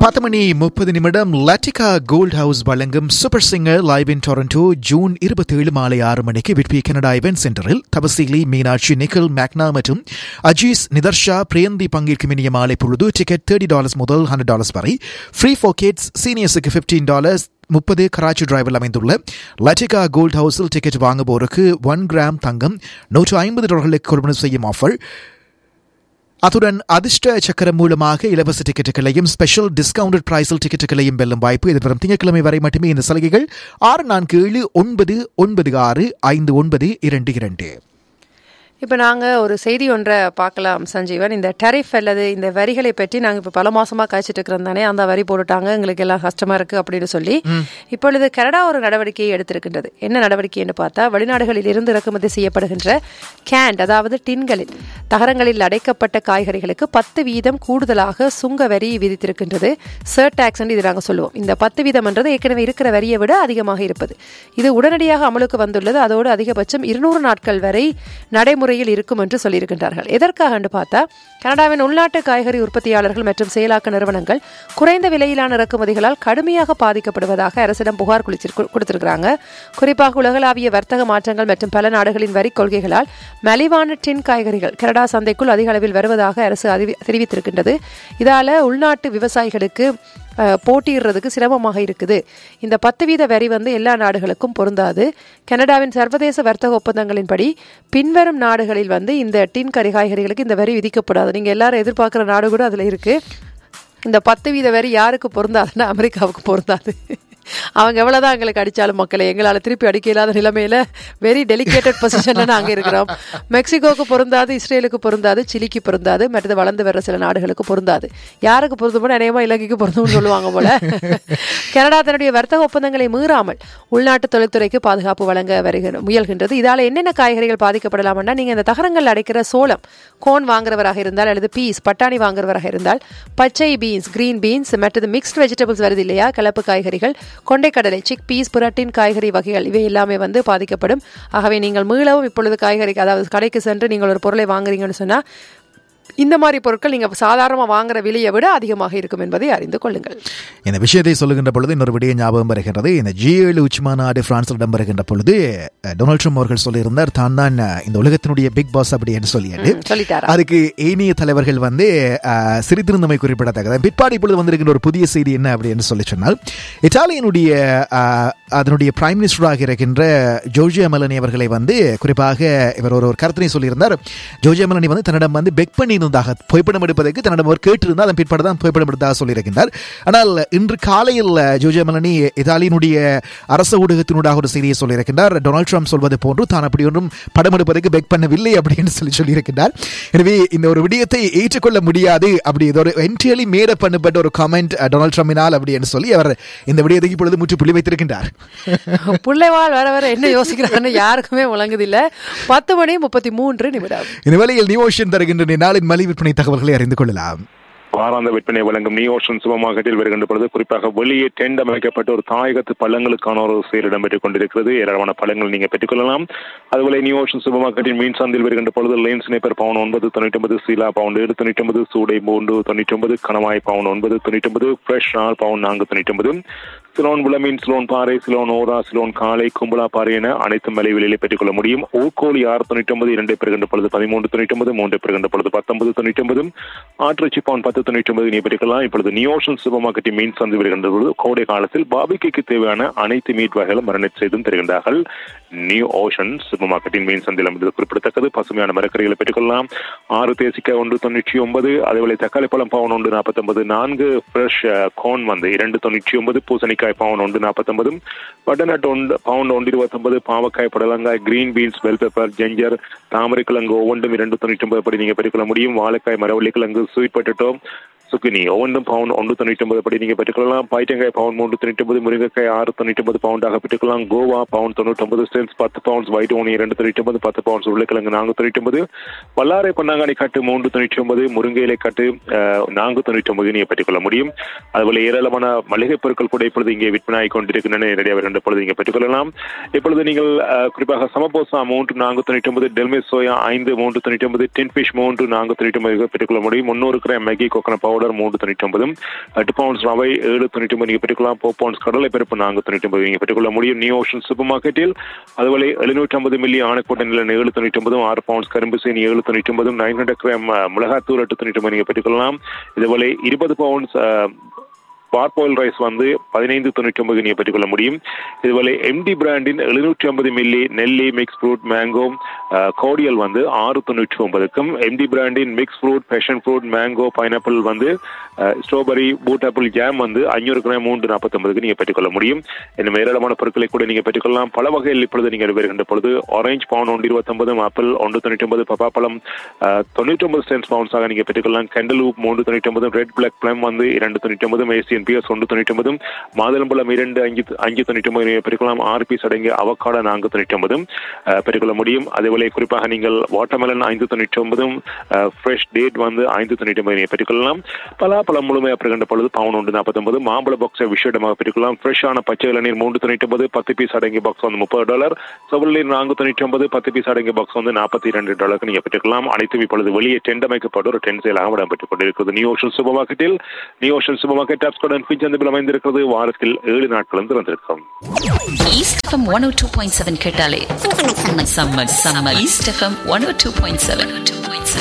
பத்து மணி முப்பது நிமிடம் லட்டிகா கோல்ட் ஹவுஸ் வழங்கும் super singer live in Toronto June இருபத்தி ஏழு மாலை ஆறு மணிக்கு விட்பி கனடா இவென்ட் சென்டரில் தபசீலி மீனாட்சி நிக்கில் மேக்னா மற்றும் அஜீஸ் நிதர்ஷா பிரியந்தி பங்கேற்கும் இனிய மாலை பொழுது டிக்கெட் தேர்ட்டி டாலர்ஸ் முதல் ஹண்ட்ரட் டாலர்ஸ் வரை ஃப்ரீ ஃபார் கிட்ஸ் சீனியர்ஸுக்கு ஃபிஃப்டீன் டாலர்ஸ் முப்பது கராச்சி டிரைவில் அமைந்துள்ள லட்டிகா கோல்ட் ஹவுஸில் டிக்கெட் வாங்குவோருக்கு ஒன் கிராம் தங்கம் நூற்று ஐம்பது டாலர்களுக்கு கொள்வனவு செய்யும் ஆஃபர் அத்துடன் அதிர்ஷ்ட சக்கரம் மூலமாக இலவச டிக்கெட்டுகளையும் ஸ்பெஷல் டிஸ்கவுண்டட் பிரைஸில் டிக்கெட்டுகளையும் வெல்லும் வாய்ப்பு எதிர்வரும் திங்கட்கிழமை வரை மட்டுமே இந்த சலுகைகள் ஆறு நான்கு ஏழு ஒன்பது ஒன்பது ஆறு ஐந்து ஒன்பது இரண்டு இரண்டு இப்போ நாங்கள் ஒரு செய்தி ஒன்றை பார்க்கலாம் சஞ்சீவன் இந்த டெரிஃப் அல்லது இந்த வரிகளை பற்றி நாங்கள் இப்போ பல மாசமாக காய்ச்சிட்டு இருக்கிறோம் தானே அந்த வரி போட்டுட்டாங்க எங்களுக்கு எல்லாம் கஷ்டமாக இருக்குது அப்படின்னு சொல்லி இப்பொழுது கனடா ஒரு நடவடிக்கையை எடுத்திருக்கின்றது என்ன நடவடிக்கைன்னு பார்த்தா வெளிநாடுகளில் இருந்து இறக்குமதி செய்யப்படுகின்ற கேண்ட் அதாவது டின்களில் தகரங்களில் அடைக்கப்பட்ட காய்கறிகளுக்கு பத்து வீதம் கூடுதலாக சுங்க வரி விதித்திருக்கின்றது சர் டாக்ஸ் என்று இது நாங்கள் சொல்லுவோம் இந்த பத்து வீதம் என்றது ஏற்கனவே இருக்கிற வரியை விட அதிகமாக இருப்பது இது உடனடியாக அமலுக்கு வந்துள்ளது அதோடு அதிகபட்சம் இருநூறு நாட்கள் வரை நடைமுறை முறையில் இருக்கும் என்று சொல்லியிருக்கின்றார்கள் எதற்காக என்று பார்த்தா கனடாவின் உள்நாட்டு காய்கறி உற்பத்தியாளர்கள் மற்றும் செயலாக்க நிறுவனங்கள் குறைந்த விலையிலான இறக்குமதிகளால் கடுமையாக பாதிக்கப்படுவதாக அரசிடம் புகார் கொடுத்திருக்கிறாங்க குறிப்பாக உலகளாவிய வர்த்தக மாற்றங்கள் மற்றும் பல நாடுகளின் வரி கொள்கைகளால் மலிவான டின் காய்கறிகள் கனடா சந்தைக்குள் அதிக அளவில் வருவதாக அரசு தெரிவித்திருக்கின்றது இதால உள்நாட்டு விவசாயிகளுக்கு போட்டியிடுறதுக்கு சிரமமாக இருக்குது இந்த பத்து வீத வரி வந்து எல்லா நாடுகளுக்கும் பொருந்தாது கனடாவின் சர்வதேச வர்த்தக ஒப்பந்தங்களின்படி பின்வரும் நாடுகளில் வந்து இந்த டின் கறி காய்கறிகளுக்கு இந்த வரி விதிக்கப்படாது நீங்கள் எல்லாரும் எதிர்பார்க்குற நாடு கூட அதில் இருக்குது இந்த பத்து வீத வரி யாருக்கு பொருந்தாதுன்னா அமெரிக்காவுக்கு பொருந்தாது அவங்க எவ்வளவுதான் எங்களுக்கு அடிச்சாலும் மக்களை எங்களால் திருப்பி அடிக்க இல்லாத நிலைமையில வெரி டெலிகேட்டட் பொசிஷன்ல நாங்க இருக்கிறோம் மெக்சிகோக்கு பொருந்தாது இஸ்ரேலுக்கு பொருந்தாது சிலிக்கு பொருந்தாது மற்றது வளர்ந்து வர்ற சில நாடுகளுக்கு பொருந்தாது யாருக்கு பொருந்துமோ அநேகமா இலங்கைக்கு பொருந்தும்னு சொல்லுவாங்க போல கனடா தன்னுடைய வர்த்தக ஒப்பந்தங்களை மீறாமல் உள்நாட்டு தொழில்துறைக்கு பாதுகாப்பு வழங்க வருகிற முயல்கின்றது இதால என்னென்ன காய்கறிகள் பாதிக்கப்படலாம்னா நீங்க இந்த தகரங்கள் அடைக்கிற சோளம் கோன் வாங்குறவராக இருந்தால் அல்லது பீஸ் பட்டாணி வாங்குறவராக இருந்தால் பச்சை பீன்ஸ் கிரீன் பீன்ஸ் மற்றது மிக்ஸ்ட் வெஜிடபிள்ஸ் வருது இல்லையா கலப்பு காய்கறிகள் கொண்டைக்கடலை சிக் பீஸ் புரட்டின் காய்கறி வகைகள் இவை எல்லாமே வந்து பாதிக்கப்படும் ஆகவே நீங்கள் மீளவும் இப்பொழுது காய்கறி அதாவது கடைக்கு சென்று நீங்கள் ஒரு பொருளை வாங்குறீங்கன்னு சொன்னா இந்த மாதிரி பொருட்கள் நீங்க சாதாரணமாக வாங்குற விலையை விட அதிகமாக இருக்கும் என்பதை அறிந்து கொள்ளுங்கள் இந்த விஷயத்தை சொல்லுகின்ற பொழுது இன்னொரு விடிய ஞாபகம் வருகிறது இந்த ஜி ஏழு உச்சி மாநாடு பிரான்சில் இடம்பெறுகின்ற பொழுது டொனால்ட் ட்ரம்ப் அவர்கள் சொல்லியிருந்தார் தான் தான் இந்த உலகத்தினுடைய பிக் பாஸ் அப்படி என்று சொல்லியாரு சொல்லிட்டாரா அதுக்கு ஏனைய தலைவர்கள் வந்து சிரித்திருந்தமை குறிப்பிடத்தக்கது பிற்பாடு இப்பொழுது வந்திருக்கின்ற ஒரு புதிய செய்தி என்ன அப்படி என்று சொல்லி சொன்னால் இத்தாலியனுடைய அதனுடைய பிரைம் மினிஸ்டராக இருக்கின்ற ஜோர்ஜியா மெலனி அவர்களை வந்து குறிப்பாக இவர் ஒரு ஒரு கருத்தினை சொல்லியிருந்தார் ஜோர்ஜியா மெலனி வந்து தன்னிடம் வந்து பெக் பண்ணி இருந்ததாக புகைப்படம் எடுப்பதற்கு தன்னிடம் அவர் கேட்டிருந்தால் அதன் பிற்பாடு தான் புகைப்படம் எடுத்ததாக சொல்லியிருக்கின்றார் ஆனால் இன்று காலையில் ஜோஜியா மெலனி இத்தாலியினுடைய அரச ஊடகத்தினூடாக ஒரு செய்தியை சொல்லியிருக்கின்றார் டொனால்ட் ட்ரம்ப் சொல்வது போன்று தான் அப்படி ஒன்றும் படம் எடுப்பதற்கு பெக் பண்ணவில்லை அப்படின்னு சொல்லி சொல்லியிருக்கின்றார் எனவே இந்த ஒரு விடயத்தை ஏற்றுக்கொள்ள முடியாது அப்படி இது ஒரு என்டியலி மேட பண்ணப்பட்ட ஒரு கமெண்ட் டொனால்ட் ட்ரம்பினால் அப்படி என்று சொல்லி அவர் இந்த விடயத்தை இப்பொழுது முற்றுப்புள்ளி வைத்திருக்கின்றார் பிள்ளைவாள் வர வர என்ன யோசிக்கிறான்னு யாருக்குமே வழங்குதில்லை பத்து மணி முப்பத்தி மூன்று நிமிடம் இந்த வேளையில் நியூ ஓஷன் தருகின்ற நாளின் மலி விற்பனை தகவல்களை அறிந்து கொள்ளலாம் வாராந்த விற்பனை வழங்கும் நியூ ஓஷன் சூப்பர் மார்க்கெட்டில் வருகின்ற பொழுது குறிப்பாக வெளியே டெண்ட் அமைக்கப்பட்ட ஒரு தாயகத்து பழங்களுக்கான ஒரு சேல் இடம்பெற்றுக் கொண்டிருக்கிறது ஏராளமான பழங்கள் நீங்க பெற்றுக்கொள்ளலாம் அதுபோல நியூ ஓஷன் சூப்பர் மார்க்கெட்டின் மீன் சந்தையில் வருகின்ற பொழுது லேன்ஸ் நேப்பர் பவுன் ஒன்பது தொண்ணூற்றி ஒன்பது சீலா பவுன் ஏழு தொண்ணூற்றி ஒன்பது சூடை மூன்று தொண்ணூற்றி ஒன்பது கணவாய் பவுன் ஒன்பது தொண்ணூற்றி ஒன்பது ஃப்ரெஷ் நாள் பவுன் நான்கு தொண்ணூற்றி ஒன்பது சிலோன் விளமீன் சிலோன் பாறை சிலோன் ஓரா சிலோன் காலை கும்பலா பாறை என அனைத்து மலை விலையிலே பெற்றுக்கொள்ள முடியும் ஓக்கோழி ஆறு தொண்ணூற்றி ஒன்பது இரண்டை பெறுகின்ற பொழுது பதிமூன்று தொண்ணூற்றி ஒன்பது மூன்று பெறுகின்ற பொழுது பத்தொன்பது தொண்ணூற்றி ஒன்பது ஆற்றுச்சி பவுன் பத்து தொண்ணூற்றி ஒன்பது நீ பெற்றுக்கலாம் இப்பொழுது நியோஷன் சூப்பர் மார்க்கெட்டின் மீன் சந்தை வருகின்ற பொழுது கோடை காலத்தில் பாபிக்கு தேவையான அனைத்து மீட் வகைகளும் மரணச் செய்தும் தருகின்றார்கள் நியூ ஓஷன் சூப்பர் மார்க்கெட்டின் மீன் சந்தையில் என்பது குறிப்பிடத்தக்கது பசுமையான மரக்கறிகளை பெற்றுக்கொள்ளலாம் ஆறு தேசிக்காய் ஒன்று தொண்ணூற்றி ஒன்பது அதேவேளை தக்காளி பழம் பவுன் ஒன்று நாற்பத்தொன்பது நான்கு ஃப்ரெஷ் கோன் வந்து இரண்டு தொண்ணூற்றி ஒன்பது பூசணிக்காய் பவுன் ஒன்று நாற்பத்தொன்பது பட்டநட் ஒன்று பவுண்ட் ஒன்று இருபத்தொன்பது பாவக்காய் புடலங்காய் green beans bell pepper ginger தாமரை கிழங்கு ஒவ்வொன்றும் இரண்டு தொண்ணூற்றி ஒன்பது படி நீங்கள் பெற்றுக்கொள்ள முடியும் வாழைக்காய் மரவள்ளி கிழங்கு ஸ்வீட் பொட்டேட்டோ சுக்கினி ஒவ்வொன்றும் பவுன் ஒன்று தொண்ணூற்றி ஒன்பது படி நீங்கள் பெற்றுக்கொள்ளலாம் பைட்டங்காய் பவுன் மூன்று தொண்ணூற்றி ஒன்பது முருங்கைக்காய் ஆறு தொண்ணூற்றி ஒன்பது பவுண்டாக பெற்றுக்கொள்ளலாம் கோவா பவுன் தொண்ணூற்றி ஒன்பது சென்ஸ் பத்து பவுண்ட்ஸ் ஒயிட் ஓனி இரண்டு தொண்ணூற்றி ஒன்பது பத்து பவுண்ட்ஸ் உருளைக்கிழங்கு நான்கு தொண்ணூற்றி ஒன்பது வல்லாரை பொன்னாங்கானி கட்டு மூன்று தொண்ணூற்றி ஒன்பது முருங்கை இலை கட்டு நான்கு தொண்ணூற்றி ஒன்பது நீங்கள் பெற்றுக்கொள்ள முடியும் அதுபோல ஏராளமான மளிகை பொருட்கள் கூட இப்பொழுது இங்கே விற்பனை கொண்டிருக்கின்றன நேரடியாக வருகின்ற பொழுது நீங்கள் பெற்றுக்கொள்ளலாம் இப்பொழுது நீங்கள் குறிப்பாக சமபோசா மூன்று நான்கு தொண்ணூற்றி ஒன்பது டெல்மே சோயா ஐந்து மூன்று தொண்ணூற்றி ஒன்பது டென் ஃபிஷ் மூன்று நான்கு தொண்ணூற்றி ஒன்பது பெற்றுக்கொள்ள முடியும் முன்னூறு gram Maggi coconut powder powder மூன்று தொண்ணூற்றி ஒன்பதும் எட்டு பவுன்ஸ் ரவை ஏழு தொண்ணூற்றி ஒன்பது நீங்க பெற்றுக்கொள்ளலாம் போ பவுன்ஸ் கடலை பருப்பு நான்கு தொண்ணூற்றி ஒன்பது நீங்க பெற்றுக்கொள்ள முடியும் நியூ ஓஷன் சூப்பர் மார்க்கெட்டில் அதுபோல எழுநூற்றி ஐம்பது மில்லி ஆணைக்கோட்டை நிலன் ஏழு தொண்ணூற்றி ஒன்பதும் ஆறு பவுன்ஸ் கரும்பு சீனி ஏழு தொண்ணூற்றி ஒன்பதும் நைன் ஹண்ட்ரட் கிராம் மிளகாத்தூள் எட்டு தொண்ணூற்றி ஒன்பது நீங்க பெற்றுக்கொள்ளலாம் இதுபோல இருபது பவுன்ஸ் பார்போயில் ரைஸ் வந்து பதினைந்து தொண்ணூற்றி ஒன்பது நீங்க பெற்றுக்கொள்ள முடியும் இதுபோல எம்டி பிராண்டின் எழுநூற்றி ஐம்பது மில்லி நெல்லி மிக்ஸ் ஃப்ரூட் மேங்கோ கோடியல் வந்து ஆறு தொண்ணூற்றி ஒன்பதுக்கும் எம்டி பிராண்டின் mix fruit passion fruit mango pineapple வந்து ஸ்ட்ராபெரி பூட் ஆப்பிள் ஜாம் வந்து ஐநூறு கிராம் மூன்று நாற்பத்தொன்பதுக்கு நீங்க பெற்றுக்கொள்ள முடியும் இன்னும் ஏராளமான பொருட்களை கூட நீங்க பெற்றுக்கொள்ளலாம் பல வகையில் இப்பொழுது நீங்கள் வருகின்ற பொழுது ஆரஞ்சு பவுன் ஒன்று இருபத்தொன்பது ஆப்பிள் ஒன்று தொண்ணூற்றி ஒன்பது பப்பாப்பழம் தொண்ணூற்றி ஒன்பது சென்ஸ் பவுன்ஸாக நீங்க பெற்றுக்கொள்ளலாம் கெண்டலூப் மூன்று தொண்ணூற்றி ஒன்பது ரெட் பிளாக் பிளம் வந்து இரண்டு தொண்ணூற்றி ஒன்பது ஏசியன் பிஎஸ் ஒன்று தொண்ணூற்றி ஒன்பதும் மாதுளம்பழம் இரண்டு அஞ்சு அஞ்சு தொண்ணூற்றி ஒன்பது நீங்க பெற்றுக்கொள்ளலாம் ஆறு பீஸ் அடங்கிய அவக்காட நான்கு தொண்ணூற்றி ஒன்பதும் பெற்றுக்கொள்ள முடியும் அதேபோல குறிப்பாக நீங்கள் வாட்டர்மெலன் ஐந்து தொண்ணூற்றி ஒன்பதும் ஃப்ரெஷ் டேட் வந்து ஐந்து தொண்ணூற்றி ஒன்பது நீங்கள் பெற்றுக்கொள்ளலாம் பலாப்பழம் முழுமையாக பெறுகின்ற பொழுது பவுன் ஒன்று நாற்பத்தொன்பது மாம்பழ பாக்ஸை விஷயமாக பெற்றுக்கொள்ளலாம் ஃப்ரெஷ்ஷான பச்சை இளநீர் மூன்று தொண்ணூற்றி ஒன்பது பத்து பீஸ் அடங்கிய பாக்ஸ் வந்து முப்பது டாலர் செவல் நான்கு தொண்ணூற்றி ஒன்பது பத்து பீஸ் அடங்கிய பாக்ஸ் வந்து நாற்பத்தி இரண்டு டாலருக்கு நீங்கள் பெற்றுக்கலாம் அனைத்தும் இப்பொழுது வெளியே டெண்ட் அமைக்கப்பட்ட ஒரு டென் சேலாக இடம்பெற்றுக் கொண்டிருக்கிறது நியூ ஓஷன் சூப்பர் மார்க்கெட்டில் நியூ ஓஷன் சூப்பர் மார்க்கெட் டாப்ஸ்கோடன் ஃபிச் அந்த அமைந்திருக்கிறது வாரத்தில் ஏழு நாட்களும் திறந்திருக்கும் East FM one O two point seven கேட்டாலே summer summer summer East FM one O two point seven two